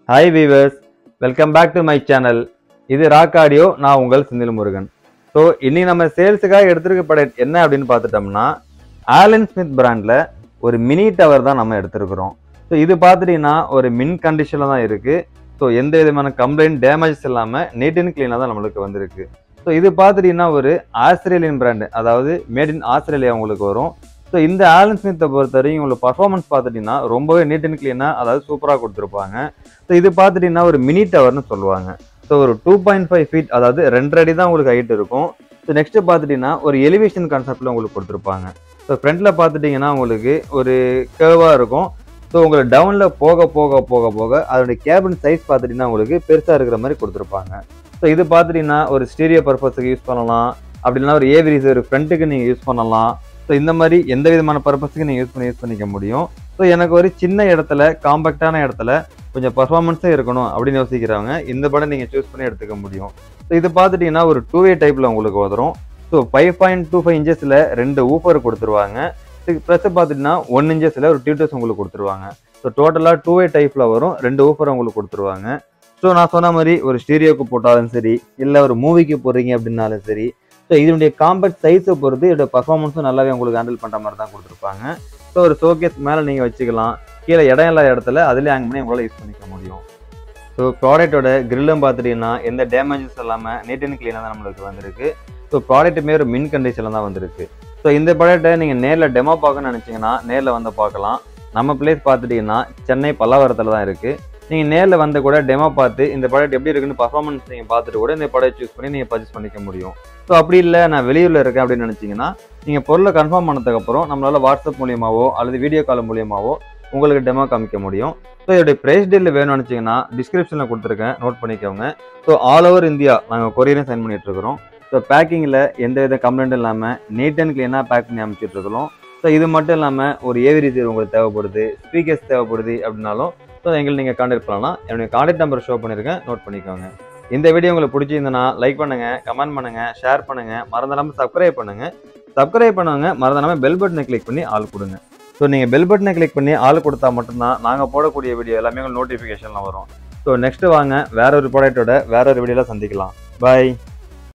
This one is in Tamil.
hi viewers welcome back to my channel இது ராக் ஆடியோ நான் உங்கள் செந்தில் முருகன் ஸோ இன்னைக்கு நம்ம சேல்ஸுக்காக எடுத்திருக்க ப்ராடக்ட் என்ன அப்படின்னு பார்த்துட்டோம்னா ஆலன் ஸ்மித் பிராண்டில் ஒரு மினி டவர் தான் நம்ம எடுத்திருக்கிறோம் ஸோ இது பார்த்துட்டீங்கன்னா ஒரு மின் கண்டிஷனில் தான் இருக்குது ஸோ எந்த விதமான கம்ப்ளைண்ட் டேமேஜஸ் இல்லாமல் நீட் அண்ட் க்ளீனாக தான் நம்மளுக்கு வந்திருக்கு ஸோ இது பார்த்துட்டீங்கன்னா ஒரு ஆஸ்திரேலியன் பிராண்டு அதாவது மேட் இன் ஆஸ்திரேலியா உங்களுக்கு வரும் ஸோ இந்த ஆலன் ஸ்மித்தை பொறுத்தவரைக்கும் உங்களுக்கு பர்ஃபார்மன்ஸ் பார்த்துட்டீங்கன்னா ரொம்பவே நீட் அண்ட் க்ளீனாக அதாவது சூப்பராக கொடுத்துருப்பாங்க ஸோ இது பார்த்துட்டீங்கன்னா ஒரு மினி டவர்னு சொல்லுவாங்க ஸோ ஒரு டூ பாயிண்ட் ஃபைவ் ஃபீட் அதாவது ரெண்டு அடி தான் உங்களுக்கு ஹைட் இருக்கும் ஸோ நெக்ஸ்ட் பார்த்துட்டீங்கன்னா ஒரு எலிவேஷன் கான்செப்டில் உங்களுக்கு கொடுத்துருப்பாங்க ஸோ ஃப்ரண்ட்டில் பார்த்துட்டிங்கன்னா உங்களுக்கு ஒரு கேர்வாக இருக்கும் ஸோ உங்களுக்கு டவுனில் போக போக போக போக அதோடைய கேபின் சைஸ் பார்த்துட்டிங்கன்னா உங்களுக்கு பெருசாக இருக்கிற மாதிரி கொடுத்துருப்பாங்க ஸோ இது பார்த்துட்டிங்கன்னா ஒரு ஸ்டீரியோ பர்பஸுக்கு யூஸ் பண்ணலாம் அப்படின்னா ஒரு ஏவிரிஸ் ஒரு ஃப்ரண்ட்டுக்கு நீங்கள் யூஸ் பண்ணலாம் ஸோ இந்த மாதிரி எந்த விதமான பர்பஸுக்கு நீங்கள் யூஸ் பண்ணி யூஸ் பண்ணிக்க முடியும் ஸோ எனக்கு ஒரு சின்ன இடத்துல காம்பேக்டான இடத்துல கொஞ்சம் பர்ஃபார்மன்ஸே இருக்கணும் அப்படின்னு யோசிக்கிறவங்க இந்த படம் நீங்கள் சூஸ் பண்ணி எடுத்துக்க முடியும் ஸோ இது பார்த்துட்டிங்கன்னா ஒரு டூ வே டைப்பில் உங்களுக்கு வரும் so five point two five இன்ச்சஸில் ரெண்டு ஊஃபர் கொடுத்துருவாங்க ப்ளஸ் பார்த்துட்டிங்கன்னா ஒன் இன்ச்சஸில் ஒரு டியூட்டர்ஸ் உங்களுக்கு கொடுத்துருவாங்க ஸோ டோட்டலாக டூ வே டைப்பில் வரும் ரெண்டு ஊஃபர் உங்களுக்கு கொடுத்துருவாங்க ஸோ நான் சொன்ன மாதிரி ஒரு ஸ்டீரியோக்கு போட்டாலும் சரி இல்லை ஒரு மூவிக்கு போடுறீங்க அப்படின்னாலும் சரி ஸோ இதனுடைய காம்பேக்ட் சைஸை பொறுத்து இதோட பர்ஃபார்மன்ஸும் நல்லாவே உங்களுக்கு ஹேண்டில் பண்ணுற மாதிரி தான் கொடுத்துருப்பாங்க ஸோ ஒரு ஷோகேஸ் மேலே நீங்கள் வச்சுக்கலாம் கீழே இடம் இல்லாத இடத்துல அதிலே ஹேங் பண்ணி உங்களால் யூஸ் பண்ணிக்க முடியும் ஸோ ப்ராடக்ட்டோட கிரில்லும் பார்த்துட்டீங்கன்னா எந்த டேமேஜஸ் இல்லாமல் நீட் அண்ட் க்ளீனாக தான் நம்மளுக்கு வந்திருக்கு ஸோ ப்ராடக்ட்டுமே ஒரு மின் கண்டிஷனில் தான் வந்திருக்கு ஸோ இந்த ப்ராடக்ட்டை நீங்கள் நேரில் டெமோ பார்க்கணும்னு நினச்சிங்கன்னா நேரில் வந்து பார்க்கலாம் நம்ம பிளேஸ் பார்த்துட்டிங்கன்னா சென்னை பல்லாவரத்தில் தான் இருக்குது நீங்கள் நேரில் வந்து கூட டெமோ பார்த்து இந்த ப்ராடக்ட் எப்படி இருக்குன்னு பர்ஃபார்மன்ஸ் நீங்கள் பார்த்துட்டு கூட இந்த ப்ராடக்ட் சூஸ் பண்ணி நீங்கள் பர்ச்சேஸ் பண்ணிக்க முடியும் ஸோ அப்படி இல்லை நான் வெளியூரில் இருக்கேன் அப்படின்னு நினச்சிங்கன்னா நீங்கள் பொருளை கன்ஃபார்ம் பண்ணதுக்கப்புறம் நம்மளால் வாட்ஸ்அப் மூலியமாவோ அல்லது வீடியோ கால் மூலியமாவோ உங்களுக்கு டெமோ காமிக்க முடியும் ஸோ இதோடைய ப்ரைஸ் டீல் வேணும்னு நினச்சிங்கன்னா டிஸ்கிரிப்ஷனில் கொடுத்துருக்கேன் நோட் பண்ணிக்கோங்க ஸோ ஆல் ஓவர் இந்தியா நாங்கள் கொரியரும் சென்ட் பண்ணிட்டு இருக்கிறோம் ஸோ பேக்கிங்கில் எந்த வித கம்ப்ளைண்ட் இல்லாமல் நீட் அண்ட் க்ளீனாக பேக் பண்ணி அமைச்சிட்டு இருக்கிறோம் ஸோ இது மட்டும் இல்லாமல் ஒரு ஏவி ரிசீவர் உங்களுக்கு தேவைப்படுது ஸ்பீக்கர்ஸ் தேவைப்படுது அப்படின்னாலும் ஸோ எங்களை நீங்கள் காண்டாக்ட் பண்ணலாம் என்னுடைய காண்டாக்ட் நம்பர் ஷோ பண்ணியிருக்கேன் நோட் பண்ணிக்கோங்க இந்த வீடியோ உங்களுக்கு பிடிச்சிருந்தனா லைக் பண்ணுங்க கமெண்ட் பண்ணுங்க ஷேர் பண்ணுங்க மறந்துடாமல் சப்ஸ்கிரைப் பண்ணுங்க சப்ஸ்கிரைப் பண்ணுவாங்க மறந்துடாமல் பெல் பட்டனை கிளிக் பண்ணி ஆள் கொடுங்க ஸோ நீங்கள் பெல் பட்டனை கிளிக் பண்ணி ஆள் கொடுத்தா மட்டும்தான் நாங்கள் போடக்கூடிய வீடியோ எல்லாமே உங்களுக்கு நோட்டிஃபிகேஷன்லாம் வரும் ஸோ நெக்ஸ்ட் வாங்க வேற ஒரு ப்ராடக்ட்டோட வேற ஒரு வீடியோவில் சந்திக்கலாம் பாய்